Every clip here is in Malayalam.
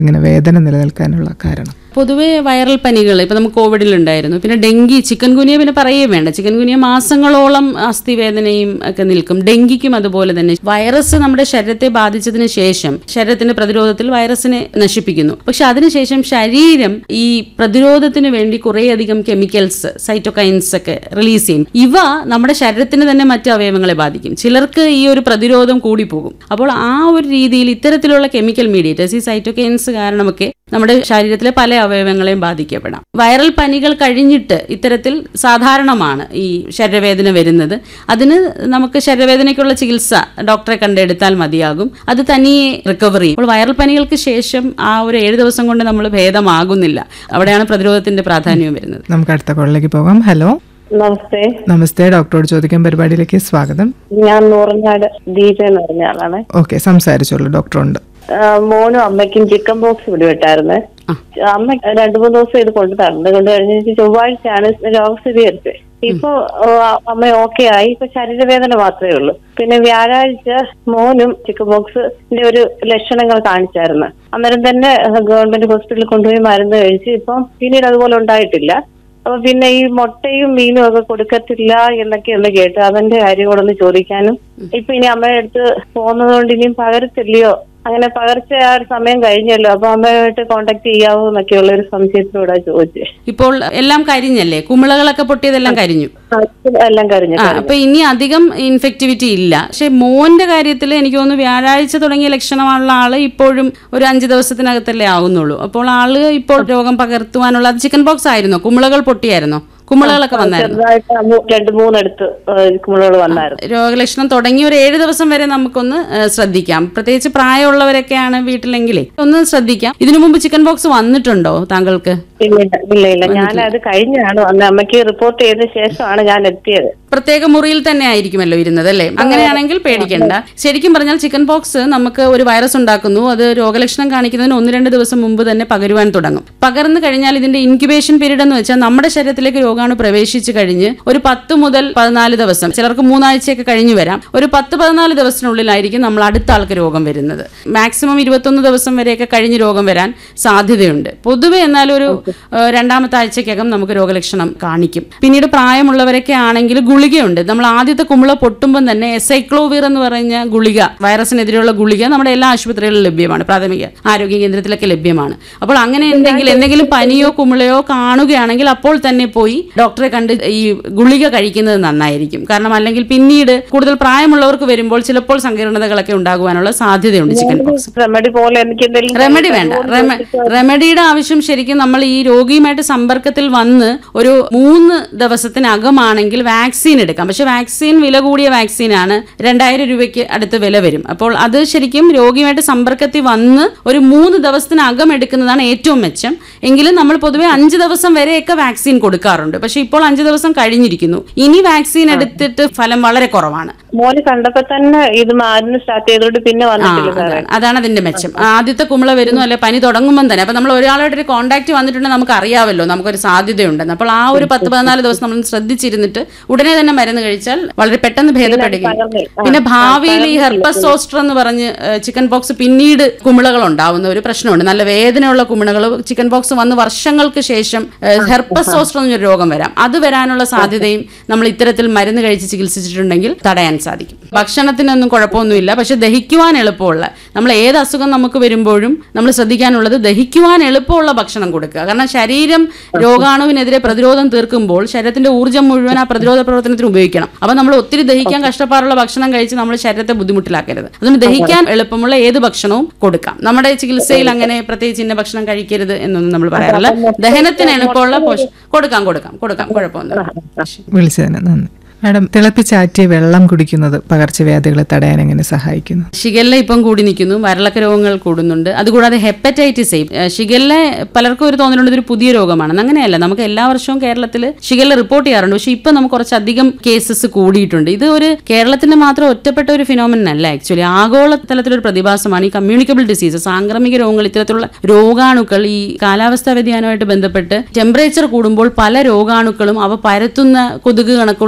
ഇങ്ങനെ വേദന നിലനിൽക്കാനുള്ള കാരണം പൊതുവെ വൈറൽ പനികൾ ഇപ്പൊ നമുക്ക് കോവിഡിലുണ്ടായിരുന്നു പിന്നെ ഡെങ്കി ചിക്കൻ ഗുനിയ പിന്നെ പറയേ വേണ്ട ചിക്കൻ ഗുനിയ മാസങ്ങളോളം അസ്ഥിവേദനയും ഒക്കെ നിൽക്കും ഡെങ്കിക്കും അതുപോലെ തന്നെ വൈറസ് നമ്മുടെ ശരീരത്തെ ബാധിച്ചതിന് ശേഷം ശരീരത്തിന്റെ പ്രതിരോധത്തിൽ വൈറസിനെ നശിപ്പിക്കുന്നു പക്ഷെ അതിനുശേഷം ശരീരം ഈ പ്രതിരോധത്തിന് വേണ്ടി കുറേയധികം കെമിക്കൽസ് സൈറ്റോകൈൻസ് ഒക്കെ റിലീസ് ചെയ്യും ഇവ നമ്മുടെ ശരീരത്തിന് തന്നെ മറ്റു അവയവങ്ങളെ ബാധിക്കും ചിലർക്ക് ഈ ഒരു പ്രതിരോധം കൂടി പോകും അപ്പോൾ ആ ഒരു രീതിയിൽ ഇത്തരത്തിലുള്ള കെമിക്കൽ മീഡിയേറ്റേഴ്സ് ഈ സൈറ്റോകൈൻസ് കാരണമൊക്കെ നമ്മുടെ ശരീരത്തിലെ പല അവയവങ്ങളെയും ബാധിക്കപ്പെടാം വൈറൽ പനികൾ കഴിഞ്ഞിട്ട് ഇത്തരത്തിൽ സാധാരണമാണ് ഈ ശരീരവേദന വരുന്നത് അതിന് നമുക്ക് ശരീരവേദനയ്ക്കുള്ള ചികിത്സ ഡോക്ടറെ കണ്ടെടുത്താൽ മതിയാകും അത് തനിയെ റിക്കവർ ചെയ്യും അപ്പോൾ വൈറൽ പനികൾക്ക് ശേഷം ആ ഒരു ഏഴ് ദിവസം കൊണ്ട് നമ്മൾ ഭേദമാകുന്നില്ല അവിടെയാണ് പ്രതിരോധത്തിന്റെ പ്രാധാന്യം വരുന്നത് നമുക്ക് അടുത്ത കോളിലേക്ക് പോകാം ഹലോ നമസ്തേ നമസ്തേ ഡോക്ടറോട് ചോദിക്കാൻ പരിപാടിയിലേക്ക് സ്വാഗതം ഞാൻ നൂറഞ്ഞാട് ദീപ എന്ന് പറഞ്ഞ ആളാണ് ഓക്കെ സംസാരിച്ചോളൂ ഡോക്ടറുണ്ട് ആ, മോനും അമ്മയ്ക്കും ചിക്കൻ ബോക്സ് പിടിപെട്ടായിരുന്നു അമ്മ രണ്ടു മൂന്ന് ദിവസം ഇത് കൊണ്ടു തന്നു കൊണ്ട് കഴിഞ്ഞ ചൊവ്വാഴ്ചയാണ് രോഗം സ്ഥിരീകരിച്ചത് ഇപ്പൊ ആ, അമ്മ ഓക്കെ ആയി ഇപ്പൊ ശരീരവേദന മാത്രമേ ഉള്ളൂ പിന്നെ വ്യാഴാഴ്ച മോനും ചിക്കൻ ബോക്സിന്റെ ഒരു ലക്ഷണങ്ങൾ കാണിച്ചായിരുന്നു അന്നേരം തന്നെ ഗവൺമെന്റ് ഹോസ്പിറ്റലിൽ കൊണ്ടുപോയി മരുന്ന് കഴിച്ച് ഇപ്പം പിന്നീട് അതുപോലെ ഉണ്ടായിട്ടില്ല അപ്പൊ പിന്നെ ഈ മുട്ടയും മീനും ഒക്കെ കൊടുക്കത്തില്ല എന്നൊക്കെയുള്ള കേട്ട് അതിന്റെ കാര്യം കൂടെ ഒന്ന് ചോദിക്കാനും ഇപ്പൊ ഇനി അമ്മയുടെ അടുത്ത് പോകുന്നത് കൊണ്ട് ഇനിയും പകരത്തില്ലയോ അങ്ങനെ പകർച്ച ആ ഒരു സമയം കഴിഞ്ഞല്ലോ അപ്പൊ അമ്മയുമായിട്ട് കോണ്ടാക്ട് ചെയ്യാവോ എന്നൊക്കെയുള്ള ഒരു സംശയത്തിലൂടെ ചോദിച്ചേ ഇപ്പോൾ എല്ലാം കരിഞ്ഞല്ലേ കുമിളകളൊക്കെ പൊട്ടിയതെല്ലാം കരിഞ്ഞു എല്ലാം കഴിഞ്ഞു ആ അപ്പൊ ഇനി അധികം ഇൻഫെക്ടിവിറ്റി ഇല്ല പക്ഷെ മോന്റെ കാര്യത്തിൽ എനിക്ക് തോന്നുന്നു വ്യാഴാഴ്ച തുടങ്ങിയ ലക്ഷണമുള്ള ആള് ഇപ്പോഴും ഒരു അഞ്ച് ദിവസത്തിനകത്തല്ലേ ആവുന്നുള്ളൂ അപ്പോൾ ആള് ഇപ്പോൾ രോഗം പകർത്തുവാനുള്ള അത് ചിക്കൻ ബോക്സ് ആയിരുന്നോ കുമിളകൾ പൊട്ടിയായിരുന്നോ കുമിളകളൊക്കെ വന്നായിരുന്നു ചെറുതായിട്ട് അമ്മ രണ്ട് മൂന്നെടുത്ത് കുമിളുകൾ വന്നായിരുന്നു രോഗലക്ഷണം തുടങ്ങി ഒരു ഏഴ് ദിവസം വരെ നമുക്കൊന്ന് ഏഹ്, ശ്രദ്ധിക്കാം പ്രത്യേകിച്ച് പ്രായമുള്ളവരൊക്കെയാണ് വീട്ടിലെങ്കിലേ ഒന്ന് ശ്രദ്ധിക്കാം ഇതിനു മുമ്പ് ചിക്കൻ ബോക്സ് വന്നിട്ടുണ്ടോ താങ്കൾക്ക് ഇല്ല ഇല്ല ഇല്ല ഞാൻ അത് കഴിഞ്ഞാണ് വന്നത് അമ്മയ്ക്ക് റിപ്പോർട്ട് ചെയ്ത ശേഷമാണ് ഞാൻ എത്തിയത് പ്രത്യേക മുറിയിൽ തന്നെ ആയിരിക്കുമല്ലോ ഇരുന്നത് അല്ലേ അങ്ങനെയാണെങ്കിൽ പേടിക്കണ്ട ശരിക്കും പറഞ്ഞാൽ ചിക്കൻ പോക്സ് നമുക്ക് ഒരു വൈറസ് ഉണ്ടാക്കുന്നു അത് രോഗലക്ഷണം കാണിക്കുന്നതിന് ഒന്ന് രണ്ട് ദിവസം മുമ്പ് തന്നെ പകരുവാൻ തുടങ്ങും പകർന്നു കഴിഞ്ഞാൽ ഇതിന്റെ ഇൻക്യുബേഷൻ പീരീഡ് എന്ന് വെച്ചാൽ നമ്മുടെ ശരീരത്തിലേക്ക് രോഗാണു പ്രവേശിച്ചു കഴിഞ്ഞ് ഒരു പത്ത് മുതൽ പതിനാല് ദിവസം ചിലർക്ക് മൂന്നാഴ്ചയൊക്കെ കഴിഞ്ഞു വരാം ഒരു പത്ത് പതിനാല് ദിവസത്തിനുള്ളിലായിരിക്കും നമ്മൾ അടുത്ത ആൾക്ക് രോഗം വരുന്നത് മാക്സിമം ഇരുപത്തൊന്ന് ദിവസം വരെയൊക്കെ കഴിഞ്ഞ് രോഗം വരാൻ സാധ്യതയുണ്ട് പൊതുവെ എന്നാൽ ഒരു ഏഹ്, രണ്ടാമത്തെ ആഴ്ചക്കകം നമുക്ക് രോഗലക്ഷണം കാണിക്കും പിന്നീട് പ്രായമുള്ളവരൊക്കെ ആണെങ്കിൽ ഗുളികയുണ്ട് നമ്മൾ ആദ്യത്തെ കുമിള പൊട്ടുമ്പം തന്നെ എസൈക്ലോവിർ എന്ന് പറഞ്ഞ ഗുളിക വൈറസിനെതിരെയുള്ള ഗുളിക നമ്മുടെ എല്ലാ ആശുപത്രികളിലും ലഭ്യമാണ് പ്രാഥമിക ആരോഗ്യ കേന്ദ്രത്തിലൊക്കെ ലഭ്യമാണ് അപ്പോൾ അങ്ങനെ എന്തെങ്കിലും എന്തെങ്കിലും പനിയോ കുമിളയോ കാണുകയാണെങ്കിൽ അപ്പോൾ തന്നെ പോയി ഡോക്ടറെ കണ്ട് ഈ ഗുളിക കഴിക്കുന്നത് നന്നായിരിക്കും കാരണം അല്ലെങ്കിൽ പിന്നീട് കൂടുതൽ പ്രായമുള്ളവർക്ക് വരുമ്പോൾ ചിലപ്പോൾ സങ്കീർണതകളൊക്കെ ഉണ്ടാകുവാനുള്ള സാധ്യതയുണ്ട് ചിക്കൻ പോക്സ് റെമഡി പോലെ എനിക്ക് എന്തെങ്കിലും റെമഡി വേണ്ട റെമ- റെമഡിയുടെ ആവശ്യം ശരിക്കും നമ്മൾ ഈ രോഗിയുമായിട്ട് സമ്പർക്കത്തിൽ വന്ന് ഒരു മൂന്ന് ദിവസത്തിനകമാണെങ്കിൽ വാക്സിൻ എടുക്കാം പക്ഷെ വാക്സിൻ വില കൂടിയ വാക്സിനാണ് രണ്ടായിരം രൂപയ്ക്ക് അടുത്ത് വില വരും അപ്പോൾ അത് ശരിക്കും രോഗിയുമായിട്ട് സമ്പർക്കത്തിൽ വന്ന് ഒരു മൂന്ന് ദിവസത്തിനകം എടുക്കുന്നതാണ് ഏറ്റവും മെച്ചം എങ്കിലും നമ്മൾ പൊതുവെ അഞ്ച് ദിവസം വരെയൊക്കെ വാക്സിൻ കൊടുക്കാറുണ്ട് പക്ഷെ ഇപ്പോൾ അഞ്ച് ദിവസം കഴിഞ്ഞിരിക്കുന്നു ഇനി വാക്സിൻ എടുത്തിട്ട് ഫലം വളരെ കുറവാണ് മോന് കണ്ടപ്പോ തന്നെ ഇത് മരുന്ന് സ്റ്റാർട്ട് ചെയ്തോണ്ട് പിന്നെ ആ, വന്നിട്ടില്ല സാറേ അതാണ് അതാണ് അതിന്റെ മെച്ചം ആദ്യത്തെ കുമിള വരുന്നു അല്ലെ പനി തുടങ്ങുമ്പോൾ തന്നെ അപ്പൊ നമ്മൾ ഒരാളായിട്ട് ഒരു കോൺടാക്ട് വന്നിട്ടുണ്ടെങ്കിൽ നമുക്ക് അറിയാമല്ലോ നമുക്കൊരു സാധ്യതയുണ്ടെന്ന് അപ്പോൾ ആ ഒരു പത്ത് പതിനാല് ദിവസം നമ്മൾ ശ്രദ്ധിച്ചിരുന്നിട്ട് ഉടനെ തന്നെ മരുന്ന് കഴിച്ചാൽ വളരെ പെട്ടെന്ന് ഭേദപ്പെടുകയും പകർന്നേ. ആ, പിന്നെ ഭാവിയിൽ ഈ ഹെർപ്പസ് സോസ്റ്റർ എന്ന് പറഞ്ഞ് ചിക്കൻ ബോക്സ് പിന്നീട് കുമിളകൾ ഉണ്ടാവുന്ന ഒരു പ്രശ്നമുണ്ട് നല്ല വേദനയുള്ള കുമിളകൾ ചിക്കൻ ബോക്സ് വന്ന് വർഷങ്ങൾക്ക് ശേഷം ഹെർപ്പസ് സോസ്റ്റർ എന്നൊരു രോഗം വരാം അത് വരാനുള്ള സാധ്യതയും നമ്മൾ ഇത്തരത്തിൽ മരുന്ന് കഴിച്ച് ചികിത്സിച്ചിട്ടുണ്ടെങ്കിൽ തടയാൻ സാധിക്കും ഭക്ഷണത്തിനൊന്നും കുഴപ്പമൊന്നുമില്ല പക്ഷെ ദഹിക്കുവാൻ എളുപ്പമുള്ള നമ്മൾ ഏത് അസുഖം നമുക്ക് വരുമ്പോഴും നമ്മൾ ശ്രദ്ധിക്കാനുള്ളത് ദഹിക്കുവാൻ എളുപ്പമുള്ള ഭക്ഷണം കൊടുക്കുക കാരണം ശരീരം രോഗാണുവിനെതിരെ പ്രതിരോധം തീർക്കുമ്പോൾ ശരീരത്തിന്റെ ഊർജ്ജം മുഴുവൻ ആ പ്രതിരോധ പ്രവർത്തനത്തിന് ഉപയോഗിക്കണം അപ്പൊ നമ്മൾ ഒത്തിരി ദഹിക്കാൻ കഷ്ടപ്പാടുള്ള ഭക്ഷണം കഴിച്ച് നമ്മൾ ശരീരത്തെ ബുദ്ധിമുട്ടിലാക്കരുത് അതുകൊണ്ട് ദഹിക്കാൻ എളുപ്പമുള്ള ഏത് ഭക്ഷണവും കൊടുക്കാം നമ്മുടെ ചികിത്സയിൽ അങ്ങനെ പ്രത്യേകിച്ച് ഇന്ന ഭക്ഷണം കഴിക്കരുത് എന്നൊന്നും നമ്മൾ പറയാറില്ല ദഹനത്തിന് എളുപ്പമുള്ള പോഷ കൊടുക്കാം കൊടുക്കാം കൊടുക്കാം കുഴപ്പമൊന്നുമില്ല വിളിച്ചതിന് നന്ദി മാഡം തിളപ്പിച്ചാറ്റിയ വെള്ളം കുടിക്കുന്നത് പകർച്ചവ്യാധികളെ തടയാൻ എങ്ങനെ സഹായിക്കുന്നു ഷിഗല്ല ഇപ്പം കൂടി നിൽക്കുന്നു വരളക്ക രോഗങ്ങൾ കൂടുന്നുണ്ട് അതുകൂടാതെ ഹെപ്പറ്റൈറ്റിസ് എ ഷിഗല്ല പലർക്കും ഒരു തോന്നലുണ്ട് ഇതൊരു പുതിയ രോഗമാണെന്ന് അങ്ങനെയല്ല നമുക്ക് എല്ലാ വർഷവും കേരളത്തിൽ ഷിഗല്ല റിപ്പോർട്ട് ചെയ്യാറുണ്ട് പക്ഷേ ഇപ്പം നമുക്ക് കുറച്ചധികം കേസസ് കൂടിയിട്ടുണ്ട് ഇത് ഒരു കേരളത്തിന്റെ മാത്രം ഒറ്റപ്പെട്ട ഒരു ഫിനോമിനൻ അല്ല ആക്ച്വലി ആഗോള തലത്തിലൊരു പ്രതിഭാസമാണ് ഈ കമ്മ്യൂണിക്കബിൾ ഡിസീസ് സാംക്രമിക രോഗങ്ങൾ ഇത്തരത്തിലുള്ള രോഗാണുക്കൾ ഈ കാലാവസ്ഥാ വ്യതിയാനമായിട്ട് ബന്ധപ്പെട്ട് ടെമ്പറേച്ചർ കൂടുമ്പോൾ പല രോഗാണുക്കളും അവ പരത്തുന്ന കൊതുക് കണക്കുള്ളയും ഈച്ച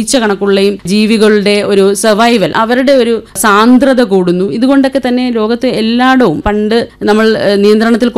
ഈച്ച കണക്കുള്ളയും ജീവികളുടെ ഒരു സർവൈവൽ അവരുടെ ഒരു സാന്ദ്രത കൂടുന്നു ഇതുകൊണ്ടൊക്കെ തന്നെ ലോകത്ത് എല്ലായിടവും പണ്ട് നമ്മൾ ഏഹ്, നിയന്ത്രണത്തിൽ